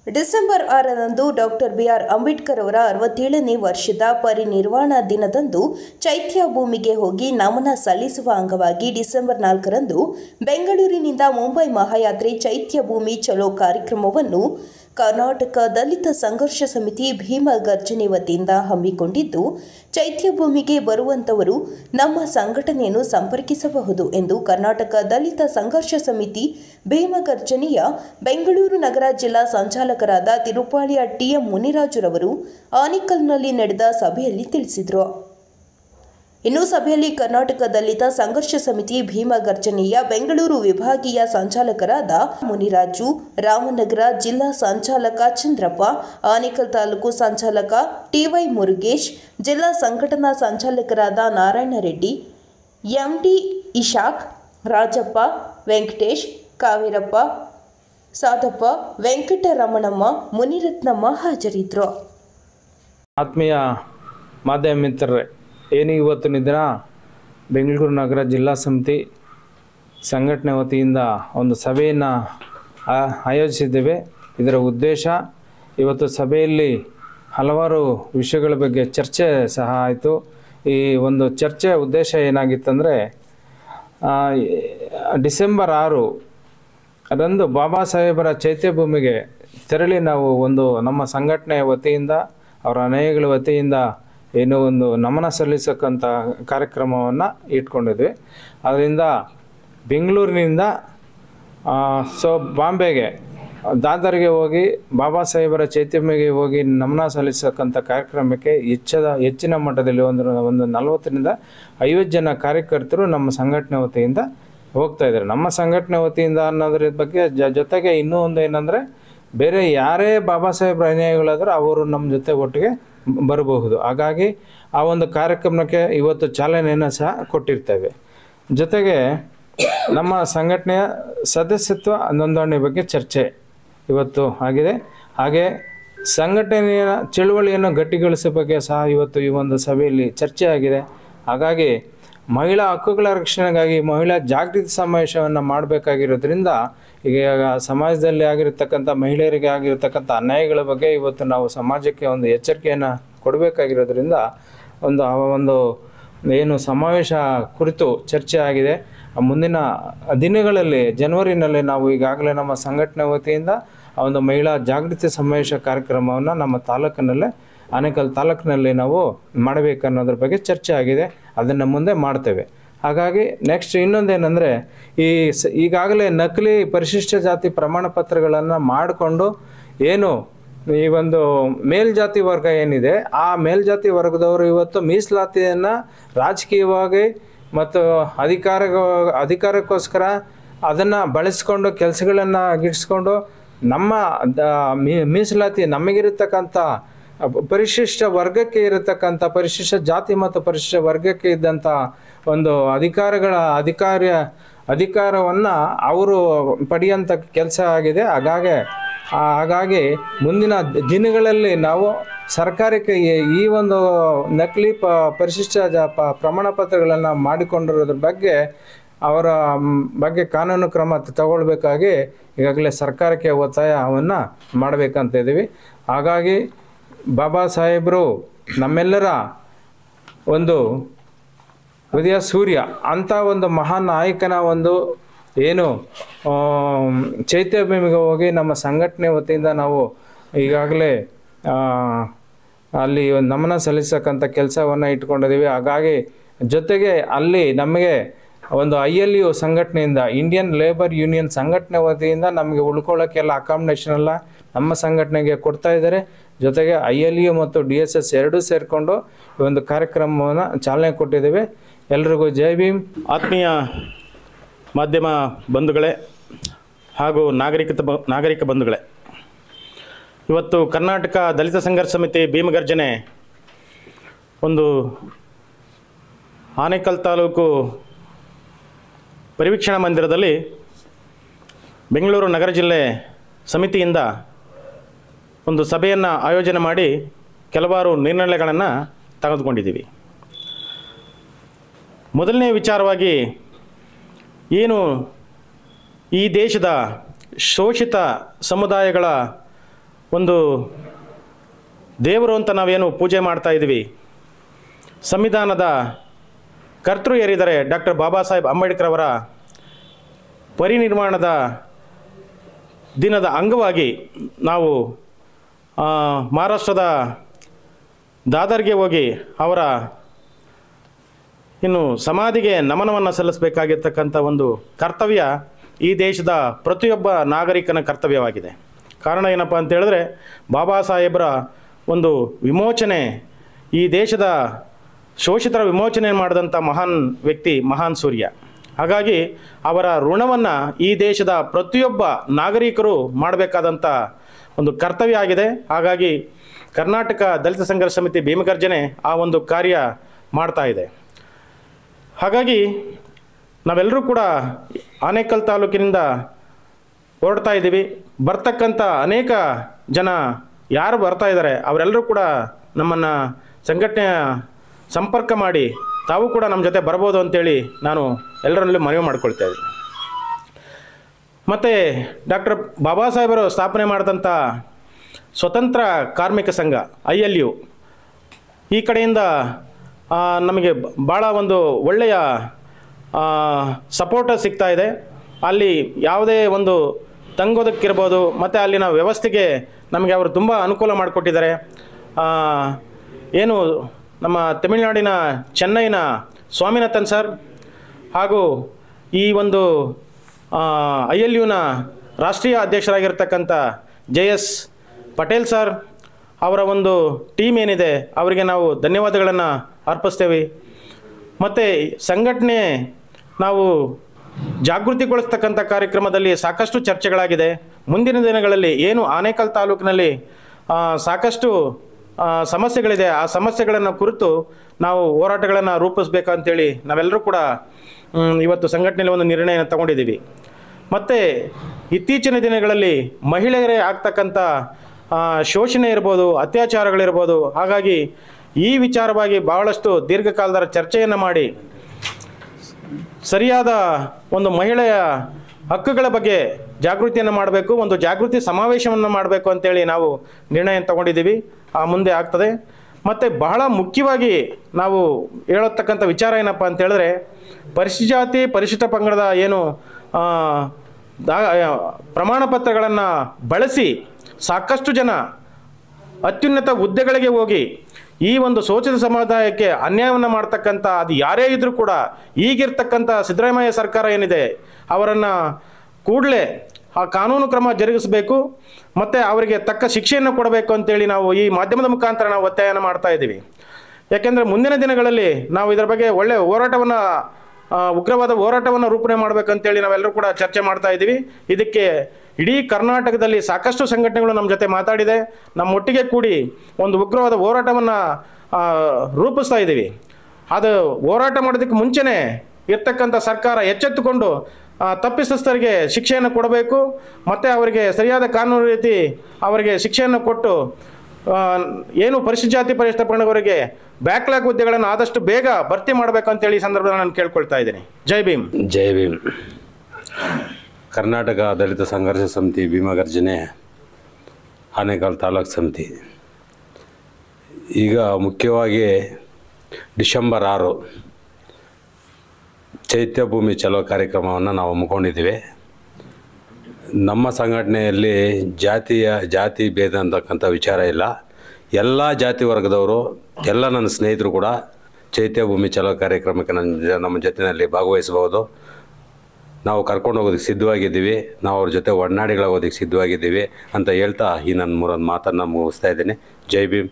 December ಆರರಂದು doctor B R Ambedkar ಅವರ ಅರವತ್ತೇಳನೇ ವರ್ಷದ ಪರಿನಿರ್ವಾಣ ದಿನದಂದು ಚೈತ್ಯ ಭೂಮಿಗೆ ಹೋಗಿ ನಮನ ಸಲ್ಲಿಸುವ ಅಂಗವಾಗಿ ಡಿಸೆಂಬರ್ ನಾಲ್ಕರಂದು ಬೆಂಗಳೂರಿನಿಂದ ಮುಂಬೈ ಮಹಾಯಾತ್ರೆ ಚೈತ್ಯ ಭೂಮಿ ಚಲೋ ಕಾರ್ಯಕ್ರಮವನ್ನು ಕರ್ನಾಟಕ ದಲಿತ ಸಂಘರ್ಷ ಸಮಿತಿ ಭೀಮ ಗರ್ಜನೆ ವತಿಯಿಂದ ಹಮ್ಮಿಕೊಂಡಿದ್ದು ಚೈತ್ಯ ಭೂಮಿಗೆ ಬರುವಂತವರು ನಮ್ಮ ಸಂಘಟನೆಯನ್ನು ಸಂಪರ್ಕಿಸಬಹುದು ಎಂದು ಕರ್ನಾಟಕ ದಲಿತ ಸಂಘರ್ಷ ಸಮಿತಿ ಭೀಮ ಗರ್ಜನೆಯ ಬೆಂಗಳೂರು ನಗರ ಜಿಲ್ಲಾ ಸಂಚಾಲಕರಾದ ತಿರುಪಾಳಿಯ ಟಿಎಂ ಮುನಿರಾಜುರವರು ಆನಿಕಲ್ನಲ್ಲಿ ನಡೆದ ಸಭೆಯಲ್ಲಿ ತಿಳಿಸಿದರು ಇನ್ನು ಸಭೆಯಲ್ಲಿ ಕರ್ನಾಟಕ ದಲಿತ ಸಂಘರ್ಷ ಸಮಿತಿ ಭೀಮ ಗರ್ಜನೆಯ ಬೆಂಗಳೂರು ವಿಭಾಗೀಯ ಸಂಚಾಲಕರಾದ ಮುನಿರಾಜು ರಾಮನಗರ ಜಿಲ್ಲಾ ಸಂಚಾಲಕ ಚಂದ್ರಪ್ಪ ಆನೇಕಲ್ ತಾಲೂಕು ಸಂಚಾಲಕ ಟಿವೈ ಮುರುಗೇಶ್ ಜಿಲ್ಲಾ ಸಂಘಟನಾ ಸಂಚಾಲಕರಾದ ನಾರಾಯಣ ರೆಡ್ಡಿ ಎಂಡಿ ಇಶಾಕ್ ರಾಜಪ್ಪ ವೆಂಕಟೇಶ್ ಕಾವೇರಪ್ಪ ಸಾದಪ್ಪ ವೆಂಕಟರಮಣಮ್ಮ ಮುನಿರತ್ನಮ್ಮ ಹಾಜರಿದ್ದರು ಆತ್ಮೀಯ ಮಾಧ್ಯಮ ಮಿತ್ರರೇ ಏನು ಇವತ್ತಿನ ದಿನ ಬೆಂಗಳೂರು ನಗರ ಜಿಲ್ಲಾ ಸಮಿತಿ ಸಂಘಟನೆ ವತಿಯಿಂದ ಒಂದು ಸಭೆಯನ್ನು ಆ- ಆಯೋಜಿಸಿದ್ದೇವೆ ಇದರ ಉದ್ದೇಶ ಇವತ್ತು ಸಭೆಯಲ್ಲಿ ಹಲವಾರು ವಿಷಯಗಳ ಬಗ್ಗೆ ಚರ್ಚೆ ಸಹ ಆಯಿತು ಈ ಒಂದು ಚರ್ಚೆಯ ಉದ್ದೇಶ ಏನಾಗಿತ್ತಂದರೆ ಡಿಸೆಂಬರ್ ಆರು ಅದೊಂದು ಬಾಬಾ ಸಾಹೇಬರ ಚೈತ್ಯ ಭೂಮಿಗೆ ತೆರಳಿ ನಾವು ಒಂದು ನಮ್ಮ ಸಂಘಟನೆಯ ವತಿಯಿಂದ ಅವರ ಅನೇಕಗಳ ವತಿಯಿಂದ ಏನೋ ಒಂದು ನಮನ ಸಲ್ಲಿಸಕ್ಕಂಥ ಕಾರ್ಯಕ್ರಮವನ್ನು ಇಟ್ಕೊಂಡಿದ್ವಿ ಅದರಿಂದ ಬೆಂಗಳೂರಿನಿಂದ ಆ, ಸೊ ಬಾಂಬೆಗೆ ದಾದರ್ಗೆ ಹೋಗಿ ಬಾಬಾ ಸಾಹೇಬರ ಚೈತ್ಯಮಿಗೆ ಹೋಗಿ ನಮನ ಸಲ್ಲಿಸಕ್ಕಂಥ ಕಾರ್ಯಕ್ರಮಕ್ಕೆ ಹೆಚ್ಚದ ಹೆಚ್ಚಿನ ಮಟ್ಟದಲ್ಲಿ ಒಂದು ಒಂದು ನಲವತ್ತರಿಂದ ಐವತ್ತು ಜನ ಕಾರ್ಯಕರ್ತರು ನಮ್ಮ ಸಂಘಟನೆ ವತಿಯಿಂದ ಹೋಗ್ತಾ ಇದ್ದಾರೆ ನಮ್ಮ ಸಂಘಟನೆ ವತಿಯಿಂದ ಅನ್ನೋದ್ರ ಬಗ್ಗೆ ಜ ಜೊತೆಗೆ ಇನ್ನೂ ಒಂದು ಏನಂದರೆ ಬೇರೆ ಯಾರೇ ಬಾಬಾ ಸಾಹೇಬ್ರ ಅನುಯಾಯಿಗಳಾದರೂ ಅವರು ನಮ್ಮ ಜೊತೆ ಒಟ್ಟಿಗೆ ಬ- ಬರಬಹುದು ಹಾಗಾಗಿ ಆ ಒಂದು ಕಾರ್ಯಕ್ರಮಕ್ಕೆ ಇವತ್ತು ಚಾಲನೆಯನ್ನು ಸಹ ಕೊಟ್ಟಿರ್ತೇವೆ ಜೊತೆಗೆ ನಮ್ಮ ಸಂಘಟನೆಯ ಸದಸ್ಯತ್ವ ನೋಂದಣಿ ಬಗ್ಗೆ ಚರ್ಚೆ ಇವತ್ತು ಆಗಿದೆ ಹಾಗೆ ಸಂಘಟನೆಯ ಚಳುವಳಿಯನ್ನು ಗಟ್ಟಿಗೊಳಿಸುವ ಬಗ್ಗೆ ಸಹ ಇವತ್ತು ಈ ಒಂದು ಸಭೆಯಲ್ಲಿ ಚರ್ಚೆ ಆಗಿದೆ ಹಾಗಾಗಿ ಮಹಿಳಾ ಹಕ್ಕುಗಳ ರಕ್ಷಣೆಗಾಗಿ ಮಹಿಳಾ ಜಾಗೃತಿ ಸಮಾವೇಶವನ್ನು ಮಾಡಬೇಕಾಗಿರೋದ್ರಿಂದ ಈಗ ಸಮಾಜದಲ್ಲಿ ಆಗಿರತಕ್ಕಂಥ ಮಹಿಳೆಯರಿಗೆ ಆಗಿರತಕ್ಕಂಥ ಅನ್ಯಾಯಗಳ ಬಗ್ಗೆ ಇವತ್ತು ನಾವು ಸಮಾಜಕ್ಕೆ ಒಂದು ಎಚ್ಚರಿಕೆಯನ್ನು ಕೊಡಬೇಕಾಗಿರೋದ್ರಿಂದ ಒಂದು ಆ ಒಂದು ಏನು ಸಮಾವೇಶ ಕುರಿತು ಚರ್ಚೆ ಆಗಿದೆ ಆ ಮುಂದಿನ ದಿನಗಳಲ್ಲಿ ಜನವರಿನಲ್ಲಿ ನಾವು ಈಗಾಗಲೇ ನಮ್ಮ ಸಂಘಟನೆ ವತಿಯಿಂದ ಆ ಒಂದು ಮಹಿಳಾ ಜಾಗೃತಿ ಸಮಾವೇಶ ಕಾರ್ಯಕ್ರಮವನ್ನು ನಮ್ಮ ತಾಲೂಕಿನಲ್ಲೇ ಆನೇಕಲ್ ತಾಲೂಕಿನಲ್ಲಿ ನಾವು ಮಾಡಬೇಕನ್ನೋದ್ರ ಬಗ್ಗೆ ಚರ್ಚೆ ಆಗಿದೆ ಅದನ್ನು ಮುಂದೆ ಮಾಡ್ತೇವೆ ಹಾಗಾಗಿ ನೆಕ್ಸ್ಟ್ ಇನ್ನೊಂದೇನೆಂದರೆ ಈ ಸ ಈಗಾಗಲೇ ನಕಲಿ ಪರಿಶಿಷ್ಟ ಜಾತಿ ಪ್ರಮಾಣ ಪತ್ರಗಳನ್ನು ಮಾಡಿಕೊಂಡು ಏನು ಈ ಒಂದು ಮೇಲ್ಜಾತಿ ವರ್ಗ ಏನಿದೆ ಆ ಮೇಲ್ಜಾತಿ ವರ್ಗದವರು ಇವತ್ತು ಮೀಸಲಾತಿಯನ್ನು ರಾಜಕೀಯವಾಗಿ ಮತ್ತು ಅಧಿಕಾರ ಅಧಿಕಾರಕ್ಕೋಸ್ಕರ ಅದನ್ನು ಬಳಸ್ಕೊಂಡು ಕೆಲಸಗಳನ್ನು ಗಿಟ್ಟಿಸ್ಕೊಂಡು ನಮ್ಮ ದ- ಮೀ- ಮೀಸಲಾತಿ ನಮಗಿರತಕ್ಕಂಥ ಪರಿಶಿಷ್ಟ ವರ್ಗಕ್ಕೆ ಇರತಕ್ಕಂಥ ಪರಿಶಿಷ್ಟ ಜಾತಿ ಮತ್ತು ಪರಿಶಿಷ್ಟ ವರ್ಗಕ್ಕೆ ಇದ್ದಂಥ ಒಂದು ಅಧಿಕಾರಗಳ ಅಧಿಕಾರ್ಯ ಅಧಿಕಾರವನ್ನು ಅವರು ಪಡೆಯುವಂಥ ಕೆಲಸ ಆಗಿದೆ ಹಾಗಾಗಿ ಆ- ಹಾಗಾಗಿ ಮುಂದಿನ ದಿನಗಳಲ್ಲಿ ನಾವು ಸರ್ಕಾರಕ್ಕೆ ಈ- ಈ ಒಂದು ನಕಲಿ ಪ ಪರಿಶಿಷ್ಟ ಜ ಪ ಪ್ರಮಾಣ ಪತ್ರಗಳನ್ನು ಮಾಡಿಕೊಂಡಿರೋದ್ರ ಬಗ್ಗೆ ಅವರ ಮ್, ಬಗ್ಗೆ ಕಾನೂನು ಕ್ರಮ ತಗೊಳ್ಬೇಕಾಗಿ ಈಗಾಗಲೇ ಸರ್ಕಾರಕ್ಕೆ ಒತ್ತಾಯವನ್ನು ಮಾಡಬೇಕಂತ ಇದ್ದೀವಿ ಹಾಗಾಗಿ ಬಾಬಾ ಸಾಹೇಬರು ನಮ್ಮೆಲ್ಲರ ಒಂದು ಉದಯ ಸೂರ್ಯ ಅಂಥ ಒಂದು ಮಹಾನ್ ನಾಯಕನ ಒಂದು ಏನು ಆಮ್, ಚೈತ್ಯ ಭೂಮಿಗೆ ಹೋಗಿ ನಮ್ಮ ಸಂಘಟನೆ ವತಿಯಿಂದ ನಾವು ಈಗಾಗಲೇ ಆ, ಅಲ್ಲಿ ಒಂದು ನಮನ ಸಲ್ಲಿಸಕ್ಕಂಥ ಕೆಲಸವನ್ನು ಇಟ್ಕೊಂಡಿದ್ದೀವಿ ಹಾಗಾಗಿ ಜೊತೆಗೆ ಅಲ್ಲಿ ನಮಗೆ ಒಂದು ಐ ಎಲ್ ಯು ಸಂಘಟನೆಯಿಂದ ಇಂಡಿಯನ್ ಲೇಬರ್ ಯೂನಿಯನ್ ಸಂಘಟನೆ ವತಿಯಿಂದ ನಮಗೆ ಉಳ್ಕೊಳ್ಳೋಕ್ಕೆಲ್ಲ ಅಕಾಮಿಡೇಷನ್ ಎಲ್ಲ ನಮ್ಮ ಸಂಘಟನೆಗೆ ಕೊಡ್ತಾ ಇದ್ದಾರೆ ಜೊತೆಗೆ ಐ ಎಲ್ ಯು ಮತ್ತು ಡಿ ಎಸ್ ಎಸ್ ಎರಡೂ ಸೇರಿಕೊಂಡು ಈ ಒಂದು ಕಾರ್ಯಕ್ರಮವನ್ನು ಚಾಲನೆ ಕೊಟ್ಟಿದ್ದೇವೆ ಎಲ್ರಿಗೂ ಜೈ ಭೀಮ್ ಆತ್ಮೀಯ ಮಾಧ್ಯಮ ಬಂಧುಗಳೇ ಹಾಗೂ ನಾಗರಿಕತ ಬ ನಾಗರಿಕ ಬಂಧುಗಳೇ ಇವತ್ತು ಕರ್ನಾಟಕ ದಲಿತ ಸಂಘರ್ಷ ಸಮಿತಿ ಭೀಮಗರ್ಜನೆ ಒಂದು ಆನೇಕಲ್ ತಾಲೂಕು ಪರಿವೀಕ್ಷಣಾ ಮಂದಿರದಲ್ಲಿ ಬೆಂಗಳೂರು ನಗರ ಜಿಲ್ಲೆ ಸಮಿತಿಯಿಂದ ಒಂದು ಸಭೆಯನ್ನು ಆಯೋಜನೆ ಮಾಡಿ ಕೆಲವಾರು ನಿರ್ಣಯಗಳನ್ನು ತೆಗೆದುಕೊಂಡಿದ್ದೀವಿ ಮೊದಲನೇ ವಿಚಾರವಾಗಿ ಏನು ಈ ದೇಶದ ಶೋಷಿತ ಸಮುದಾಯಗಳ ಒಂದು ದೇವರು ಅಂತ ನಾವೇನು ಪೂಜೆ ಮಾಡ್ತಾ ಇದ್ದೀವಿ ಸಂವಿಧಾನದ ಕರ್ತೃ ಏರಿದರೆ ಡಾಕ್ಟರ್ ಬಾಬಾ ಸಾಹೇಬ್ ಅಂಬೇಡ್ಕರ್ ಅವರ ಪರಿನಿರ್ಮಾಣದ ದಿನದ ಅಂಗವಾಗಿ ನಾವು ಆ, ಮಹಾರಾಷ್ಟ್ರದ ದಾದರ್ಗೆ ಹೋಗಿ ಅವರ ಇನ್ನು ಸಮಾಧಿಗೆ ನಮನವನ್ನು ಸಲ್ಲಿಸಬೇಕಾಗಿರ್ತಕ್ಕಂಥ ಒಂದು ಕರ್ತವ್ಯ ಈ ದೇಶದ ಪ್ರತಿಯೊಬ್ಬ ನಾಗರಿಕನ ಕರ್ತವ್ಯವಾಗಿದೆ ಕಾರಣ ಏನಪ್ಪ ಅಂತ ಹೇಳಿದ್ರೆ ಬಾಬಾ ಸಾಹೇಬರ ಒಂದು ವಿಮೋಚನೆ ಈ ದೇಶದ ಶೋಷಿತರ ವಿಮೋಚನೆ ಮಾಡಿದಂಥ ಮಹಾನ್ ವ್ಯಕ್ತಿ ಮಹಾನ್ ಸೂರ್ಯ ಹಾಗಾಗಿ ಅವರ ಋಣವನ್ನು ಈ ದೇಶದ ಪ್ರತಿಯೊಬ್ಬ ನಾಗರಿಕರು ಮಾಡಬೇಕಾದಂಥ ಒಂದು ಕರ್ತವ್ಯ ಆಗಿದೆ ಹಾಗಾಗಿ ಕರ್ನಾಟಕ ದಲಿತ ಸಂಘರ್ಷ ಸಮಿತಿ ಭೀಮಗರ್ಜನೆ ಆ ಒಂದು ಕಾರ್ಯ ಮಾಡ್ತಾ ಇದೆ ಹಾಗಾಗಿ ನಾವೆಲ್ಲರೂ ಕೂಡ ಆನೇಕಲ್ ತಾಲೂಕಿನಿಂದ ಹೊರಡ್ತಾ ಇದ್ದೀವಿ ಬರ್ತಕ್ಕಂಥ ಅನೇಕ ಜನ ಯಾರು ಬರ್ತಾ ಇದ್ದಾರೆ ಅವರೆಲ್ಲರೂ ಕೂಡ ನಮ್ಮನ್ನು ಸಂಘಟನೆಯ ಸಂಪರ್ಕ ಮಾಡಿ ತಾವು ಕೂಡ ನಮ್ಮ ಜೊತೆ ಬರ್ಬೋದು ಅಂತೇಳಿ ನಾನು ಎಲ್ಲರಲ್ಲೂ ಮನವಿ ಮಾಡ್ಕೊಳ್ತಾ ಇದ್ದೀನಿ ಮತ್ತು ಡಾಕ್ಟರ್ ಬಾಬಾ ಸಾಹೇಬರು ಸ್ಥಾಪನೆ ಮಾಡಿದಂಥ ಸ್ವತಂತ್ರ ಕಾರ್ಮಿಕ ಸಂಘ ಐ ಎಲ್ ಯು ಈ ಕಡೆಯಿಂದ ಆ, ನಮಗೆ ಭಾಳ ಒಂದು ಒಳ್ಳೆಯ ಸಪೋರ್ಟ್ ಸಿಗ್ತಾ ಇದೆ ಅಲ್ಲಿ ಯಾವುದೇ ಒಂದು ತಂಗೋದಕ್ಕಿರ್ಬೋದು ಮತ್ತು ಅಲ್ಲಿನ ವ್ಯವಸ್ಥೆಗೆ ನಮಗೆ ಅವರು ತುಂಬ ಅನುಕೂಲ ಮಾಡಿಕೊಟ್ಟಿದ್ದಾರೆ ಆ, ಏನು ನಮ್ಮ ತಮಿಳುನಾಡಿನ ಚೆನ್ನೈನ ಸ್ವಾಮಿನಾಥನ್ ಸರ್ ಹಾಗೂ ಈ ಒಂದು ಐ ಎಲ್ ಯುನ ರಾಷ್ಟ್ರೀಯ ಅಧ್ಯಕ್ಷರಾಗಿರ್ತಕ್ಕಂಥ ಜೆ ಎಸ್ ಪಟೇಲ್ ಸರ್ ಅವರ ಒಂದು ಟೀಮ್ ಏನಿದೆ ಅವರಿಗೆ ನಾವು ಧನ್ಯವಾದಗಳನ್ನು ಅರ್ಪಿಸ್ತೇವೆ ಮತ್ತು ಸಂಘಟನೆ ನಾವು ಜಾಗೃತಿಗೊಳಿಸ್ತಕ್ಕಂಥ ಕಾರ್ಯಕ್ರಮದಲ್ಲಿ ಸಾಕಷ್ಟು ಚರ್ಚೆಗಳಾಗಿದೆ ಮುಂದಿನ ದಿನಗಳಲ್ಲಿ ಏನು ಆನೇಕಲ್ ತಾಲೂಕಿನಲ್ಲಿ ಆ, ಸಾಕಷ್ಟು ಆ, ಸಮಸ್ಯೆಗಳಿದೆ ಆ ಸಮಸ್ಯೆಗಳನ್ನು ಕುರಿತು ನಾವು ಹೋರಾಟಗಳನ್ನು ರೂಪಿಸ್ಬೇಕಂತೇಳಿ ನಾವೆಲ್ಲರೂ ಕೂಡ ಮ್, ಇವತ್ತು ಸಂಘಟನೆಯಲ್ಲಿ ಒಂದು ನಿರ್ಣಯನ ತಗೊಂಡಿದ್ದೀವಿ ಮತ್ತು ಇತ್ತೀಚಿನ ದಿನಗಳಲ್ಲಿ ಮಹಿಳೆಯರೇ ಆಗ್ತಕ್ಕಂಥ ಆ, ಶೋಷಣೆ ಇರ್ಬೋದು ಅತ್ಯಾಚಾರಗಳಿರ್ಬೋದು ಹಾಗಾಗಿ ಈ ವಿಚಾರವಾಗಿ ಬಹಳಷ್ಟು ದೀರ್ಘಕಾಲದ ಚರ್ಚೆಯನ್ನು ಮಾಡಿ ಸರಿಯಾದ ಒಂದು ಮಹಿಳೆಯ ಹಕ್ಕುಗಳ ಬಗ್ಗೆ ಜಾಗೃತಿಯನ್ನು ಮಾಡಬೇಕು ಒಂದು ಜಾಗೃತಿ ಸಮಾವೇಶವನ್ನು ಮಾಡಬೇಕು ಅಂತೇಳಿ ನಾವು ನಿರ್ಣಯ ತಗೊಂಡಿದ್ದೀವಿ ಆ ಮುಂದೆ ಆಗ್ತದೆ ಮತ್ತು ಬಹಳ ಮುಖ್ಯವಾಗಿ ನಾವು ಹೇಳತಕ್ಕಂಥ ವಿಚಾರ ಏನಪ್ಪ ಅಂತ ಹೇಳಿದ್ರೆ ಪರಿಶಿಷ್ಟ ಜಾತಿ ಪರಿಶಿಷ್ಟ ಪಂಗಡದ ಏನು ಆ, ದಾ ಪ್ರಮಾಣ ಪತ್ರಗಳನ್ನು ಬಳಸಿ ಸಾಕಷ್ಟು ಜನ ಅತ್ಯುನ್ನತ ಹುದ್ದೆಗಳಿಗೆ ಹೋಗಿ ಈ ಒಂದು ಶೋಷಿತ ಸಮುದಾಯಕ್ಕೆ ಅನ್ಯಾಯವನ್ನು ಮಾಡ್ತಕ್ಕಂಥ ಅದು ಯಾರೇ ಇದ್ರೂ ಕೂಡ ಈಗಿರ್ತಕ್ಕಂಥ ಸಿದ್ದರಾಮಯ್ಯ ಸರ್ಕಾರ ಏನಿದೆ ಅವರನ್ನು ಕೂಡಲೇ ಆ ಕಾನೂನು ಕ್ರಮ ಜರುಗಿಸಬೇಕು ಮತ್ತು ಅವರಿಗೆ ತಕ್ಕ ಶಿಕ್ಷೆಯನ್ನು ಕೊಡಬೇಕು ಅಂತೇಳಿ ನಾವು ಈ ಮಾಧ್ಯಮದ ಮುಖಾಂತರ ನಾವು ಒತ್ತಾಯನ ಮಾಡ್ತಾ ಇದ್ದೀವಿ ಯಾಕೆಂದರೆ ಮುಂದಿನ ದಿನಗಳಲ್ಲಿ ನಾವು ಇದರ ಬಗ್ಗೆ ಒಳ್ಳೆಯ ಹೋರಾಟವನ್ನು ಆ, ಉಗ್ರವಾದ ಹೋರಾಟವನ್ನು ರೂಪಣೆ ಮಾಡಬೇಕಂತೇಳಿ ನಾವೆಲ್ಲರೂ ಕೂಡ ಚರ್ಚೆ ಮಾಡ್ತಾ ಇದ್ದೀವಿ ಇದಕ್ಕೆ ಇಡೀ ಕರ್ನಾಟಕದಲ್ಲಿ ಸಾಕಷ್ಟು ಸಂಘಟನೆಗಳು ನಮ್ಮ ಜೊತೆ ಮಾತಾಡಿದೆ ನಮ್ಮ ಒಟ್ಟಿಗೆ ಕೂಡಿ ಒಂದು ಉಗ್ರವಾದ ಹೋರಾಟವನ್ನು ರೂಪಿಸ್ತಾ ಇದ್ದೀವಿ ಅದು ಹೋರಾಟ ಮಾಡೋದಕ್ಕೆ ಮುಂಚೆನೇ ಇರ್ತಕ್ಕಂಥ ಸರ್ಕಾರ ಎಚ್ಚೆತ್ತುಕೊಂಡು ಆ, ತಪ್ಪಿತಸ್ಥರಿಗೆ ಶಿಕ್ಷೆಯನ್ನು ಕೊಡಬೇಕು ಮತ್ತು ಅವರಿಗೆ ಸರಿಯಾದ ಕಾನೂನು ರೀತಿ ಅವರಿಗೆ ಶಿಕ್ಷೆಯನ್ನು ಕೊಟ್ಟು ಆ, ಏನು ಪರಿಶಿಷ್ಟ ಜಾತಿ ಪರಿಶಿಷ್ಟ ಪಂಗಡವರಿಗೆ ಬ್ಯಾಕ್ಲಾಗ್ ಹುದ್ದೆಗಳನ್ನು ಆದಷ್ಟು ಬೇಗ ಭರ್ತಿ ಮಾಡಬೇಕು ಅಂತೇಳಿ ಈ ಸಂದರ್ಭದಲ್ಲಿ ನಾನು ಕೇಳ್ಕೊಳ್ತಾ ಇದ್ದೀನಿ ಜೈ ಭೀಮ್ ಜೈ ಭೀಮ್ ಕರ್ನಾಟಕ ದಲಿತ ಸಂಘರ್ಷ ಸಮಿತಿ ಭೀಮಗರ್ಜನೆ ಆನೇಕಲ್ ತಾಲೂಕು ಸಮಿತಿ ಈಗ ಮುಖ್ಯವಾಗಿ ಡಿಸೆಂಬರ್ ಆರು ಚೈತ್ಯ ಭೂಮಿ ಚಲೋ ಕಾರ್ಯಕ್ರಮವನ್ನು ನಾವು ಹಮ್ಮಿಕೊಂಡಿದ್ದೀವಿ ನಮ್ಮ ಸಂಘಟನೆಯಲ್ಲಿ ಜಾತಿಯ ಜಾತಿ ಭೇದ ಅಂತಕ್ಕಂಥ ವಿಚಾರ ಇಲ್ಲ ಎಲ್ಲ ಜಾತಿ ವರ್ಗದವರು ಎಲ್ಲ ನನ್ನ ಸ್ನೇಹಿತರು ಕೂಡ ಚೈತ್ಯ ಭೂಮಿ ಚಲೋ ಕಾರ್ಯಕ್ರಮಕ್ಕೆ ನನ್ನ ಜ- ನಮ್ಮ ಜೊತೆಯಲ್ಲಿ ಭಾಗವಹಿಸಬಹುದು ನಾವು ಕರ್ಕೊಂಡು ಹೋಗೋದಕ್ಕೆ ಸಿದ್ಧವಾಗಿದ್ದೀವಿ ನಾವು ಅವ್ರ ಜೊತೆ ಒಡನಾಡಿಗಳಾಗೋದಕ್ಕೆ ಸಿದ್ಧವಾಗಿದ್ದೀವಿ ಅಂತ ಹೇಳ್ತಾ ಈ ನನ್ನ ಮೂರೊಂದು ಮಾತನ್ನು ಮುಗಿಸ್ತಾ ಇದ್ದೀನಿ ಜೈ ಭೀಮ್